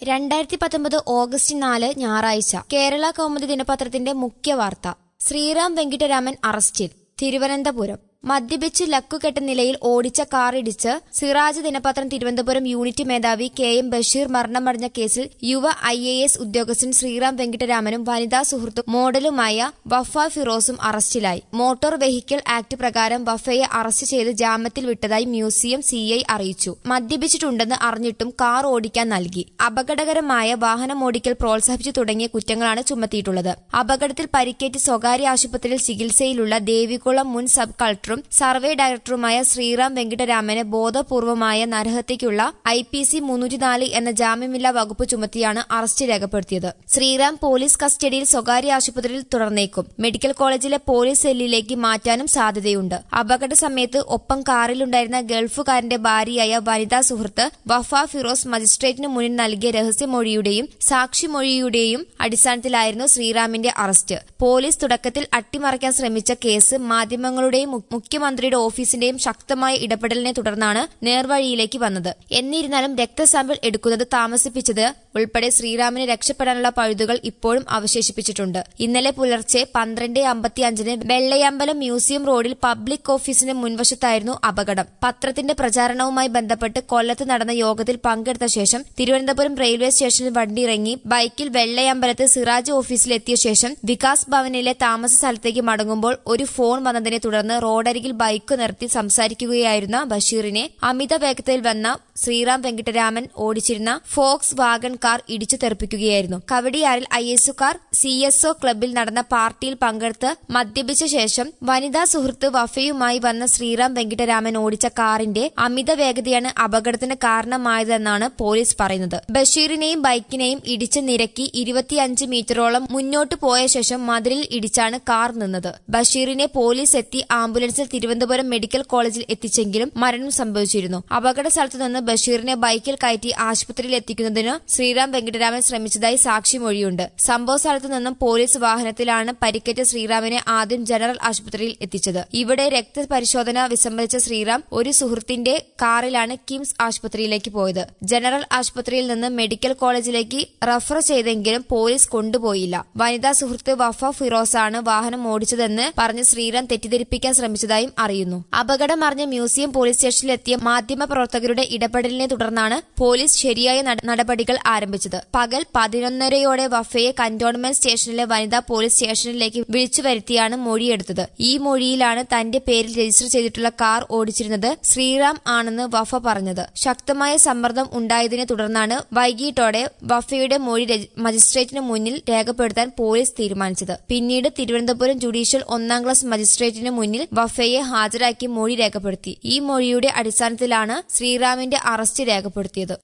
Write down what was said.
രണ്ടായിരത്തി പത്തൊമ്പത് ഓഗസ്റ്റ് നാല് ഞായറാഴ്ച കേരള കൗമുദി ദിനപത്രത്തിന്റെ മുഖ്യ വാർത്ത ശ്രീറാം വെങ്കിട്ടരാമൻ അറസ്റ്റിൽ തിരുവനന്തപുരം മദ്യപിച്ച് ലക്കുകെട്ട നിലയിൽ ഓടിച്ച കാറിടിച്ച് സിറാജ് ദിനപത്രം തിരുവനന്തപുരം യൂണിറ്റ് മേധാവി കെ എം ബഷീർ മരണമടഞ്ഞ കേസിൽ യുവ ഐ എ എസ് ഉദ്യോഗസ്ഥൻ ശ്രീറാം വെങ്കിട്ടരാമനും വനിതാ സുഹൃത്തും മോഡലുമായ വഫ ഫിറോസും അറസ്റ്റിലായി മോട്ടോർ വെഹിക്കിൾ ആക്ട് പ്രകാരം വഫയെ അറസ്റ്റ് ചെയ്ത് ജാമ്യത്തിൽ വിട്ടതായി മ്യൂസിയം സിഐ അറിയിച്ചു മദ്യപിച്ചിട്ടുണ്ടെന്ന് അറിഞ്ഞിട്ടും കാർ ഓടിക്കാൻ നൽകി അപകടകരമായ വാഹനമോടിക്കൽ പ്രോത്സാഹിപ്പിച്ചു തുടങ്ങിയ കുറ്റങ്ങളാണ് ചുമത്തിയിട്ടുള്ളത് അപകടത്തിൽ പരിക്കേറ്റ് സ്വകാര്യ ആശുപത്രിയിൽ ചികിത്സയിലുള്ള ദേവികുളം മുൻ സബ് കളക്ടറും സർവേ ഡയറക്ടറുമായ ശ്രീറാം വെങ്കിട്ടരാമന് ബോധപൂർവമായ നരഹത്യയ്ക്കുള്ള ഐ പി സി മുന്നൂറ്റിനാല് എന്ന ജാമ്യമില്ലാ വകുപ്പ് ചുമത്തിയാണ് അറസ്റ്റ് രേഖപ്പെടുത്തിയത് ശ്രീറാം പോലീസ് കസ്റ്റഡിയിൽ സ്വകാര്യ ആശുപത്രിയിൽ തുടർന്നേക്കും മെഡിക്കൽ കോളേജിലെ പോലീസ് സെല്ലിലേക്ക് മാറ്റാനും സാധ്യതയുണ്ട് അപകട സമയത്ത് ഒപ്പം കാറിലുണ്ടായിരുന്ന ഗൾഫുകാരന്റെ ഭാര്യയായ വനിതാ സുഹൃത്ത് വഫ ഫിറോസ് മജിസ്ട്രേറ്റിന് മുന്നിൽ നൽകിയ രഹസ്യമൊഴിയുടെയും സാക്ഷിമൊഴിയുടെയും അടിസ്ഥാനത്തിലായിരുന്നു ശ്രീറാമിന്റെ അറസ്റ്റ് പോലീസ് തുടക്കത്തിൽ അട്ടിമറിക്കാൻ ശ്രമിച്ച കേസ് മാധ്യമങ്ങളുടെയും മു- മുഖ്യമന്ത്രിയുടെ ഓഫീസിന്റെയും ശക്തമായ ഇടപെടലിനെ തുടർന്നാണ് നേർവഴിയിലേക്ക് വന്നത് എന്നിരുന്നാലും രക്തസാമ്പിൾ എടുക്കുന്നത് താമസിപ്പിച്ചത് ഉൾപ്പെടെ ശ്രീറാമിന് രക്ഷപ്പെടാനുള്ള പഴുതുകൾ ഇപ്പോഴും അവശേഷിപ്പിച്ചിട്ടുണ്ട് ഇന്നലെ പുലർച്ചെ പന്ത്രണ്ട് അമ്പത്തിയഞ്ചിന് വെള്ളയമ്പലം മ്യൂസിയം റോഡിൽ പബ്ലിക് ഓഫീസിന് മുൻവശത്തായിരുന്നു അപകടം പത്രത്തിന്റെ പ്രചാരണവുമായി ബന്ധപ്പെട്ട് കൊല്ലത്ത് നടന്ന യോഗത്തിൽ പങ്കെടുത്ത ശേഷം തിരുവനന്തപുരം റെയിൽവേ സ്റ്റേഷനിൽ വണ്ടിയിറങ്ങി ബൈക്കിൽ വെള്ളയമ്പലത്ത് സിറാജ് ഓഫീസിലെത്തിയ ശേഷം വികാസ് ഭവനിലെ താമസ സ്ഥലത്തേക്ക് മടങ്ങുമ്പോൾ ഒരു ഫോൺ വന്നതിനെ തുടർന്ന് റോഡരികിൽ ബൈക്ക് നിർത്തി സംസാരിക്കുകയായിരുന്ന ബഷീറിനെ അമിത വേഗതയിൽ വന്ന ശ്രീറാം വെങ്കിട്ടരാമൻ ഓടിച്ചിരുന്ന ഫോക്സ് വാഗൺ കാർ ഇടിച്ചു തെറിപ്പിക്കുകയായിരുന്നു കവടിയാറിൽ ഐ എസുകാർ സി എസ് ഒ ക്ലബിൽ നടന്ന പാർട്ടിയിൽ പങ്കെടുത്ത് മദ്യപിച്ച ശേഷം വനിതാ സുഹൃത്ത് വഫയുമായി വന്ന ശ്രീറാം വെങ്കിട്ടരാമൻ ഓടിച്ച കാറിന്റെ അമിത വേഗതയാണ് അപകടത്തിന് കാരണമായതെന്നാണ് പോലീസ് പറയുന്നത് ബഷീറിനെയും ബൈക്കിനെയും ഇടിച്ച് നിരക്കി ഇരുപത്തിയഞ്ച് മീറ്ററോളം മുന്നോട്ട് പോയ ശേഷം മതിലിൽ ഇടിച്ചാണ് കാർ നിന്നത് ബഷീറിനെ പോലീസ് എത്തി ആംബുലൻസിൽ തിരുവനന്തപുരം മെഡിക്കൽ കോളേജിൽ എത്തിച്ചെങ്കിലും മരണം സംഭവിച്ചിരുന്നു അപകട സ്ഥലത്ത് നിന്ന് ബഷീറിനെ ബൈക്കിൽ കയറ്റി ആശുപത്രിയിൽ എത്തിക്കുന്നതിന് ശ്രീറാം വെങ്കിട്ടരാമൻ ശ്രമിച്ചതായി സാക്ഷിമൊഴിയുണ്ട് സംഭവ സ്ഥലത്തു നിന്നും പോലീസ് വാഹനത്തിലാണ് പരിക്കേറ്റ ശ്രീറാമിനെ ആദ്യം ജനറൽ ആശുപത്രിയിൽ എത്തിച്ചത് ഇവിടെ രക്തപരിശോധന വിസമ്മതിച്ച ശ്രീറാം ഒരു സുഹൃത്തിന്റെ കാറിലാണ് കിംസ് ആശുപത്രിയിലേക്ക് പോയത് ജനറൽ ആശുപത്രിയിൽ നിന്ന് മെഡിക്കൽ കോളേജിലേക്ക് റഫർ ചെയ്തെങ്കിലും പോലീസ് കൊണ്ടുപോയില്ല വനിതാ സുഹൃത്ത് വഫ ഫിറോസാണ് വാഹനം ഓടിച്ചതെന്ന് പറഞ്ഞ് ശ്രീറാം തെറ്റിദ്ധരിപ്പിക്കാൻ ശ്രമിച്ചതായും അറിയുന്നു അപകടം അറിഞ്ഞ മ്യൂസിയം പോലീസ് സ്റ്റേഷനിലെത്തിയ മാധ്യമ പ്രവർത്തകരുടെ ഇടപെടലിനെ തുടർന്നാണ് പോലീസ് ശരിയായ നട- നടപടികൾ ആരംഭിച്ചത് പകൽ പതിനൊന്നരയോടെ വഫയെ കന്റോൺമെന്റ് സ്റ്റേഷനിലെ വനിതാ പോലീസ് സ്റ്റേഷനിലേക്ക് വിളിച്ചു വരുത്തിയാണ് മൊഴിയെടുത്തത് ഈ മൊഴിയിലാണ് തന്റെ പേരിൽ രജിസ്റ്റർ ചെയ്തിട്ടുള്ള കാർ ഓടിച്ചിരുന്നത് ശ്രീറാം ആണെന്ന് വഫ പറഞ്ഞത് ശക്തമായ സമ്മർദ്ദം ഉണ്ടായതിനെ തുടർന്നാണ് വൈകിട്ടോടെ വഫയുടെ മൊഴി രജി- മജിസ്ട്രേറ്റിന് മുന്നിൽ രേഖപ്പെടുത്താൻ പോലീസ് തീരുമാനിച്ചത് പിന്നീട് തിരുവനന്തപുരം ജുഡീഷ്യൽ ഒന്നാം ക്ലാസ് മജിസ്ട്രേറ്റിന് മുന്നിൽ വഫയെ ഹാജരാക്കി മൊഴി രേഖപ്പെടുത്തി ഈ മൊഴിയുടെ അടിസ്ഥാനത്തിലാണ് ശ്രീറാമിന്റെ അറസ്റ്റ് രേഖപ്പെടുത്തിയത്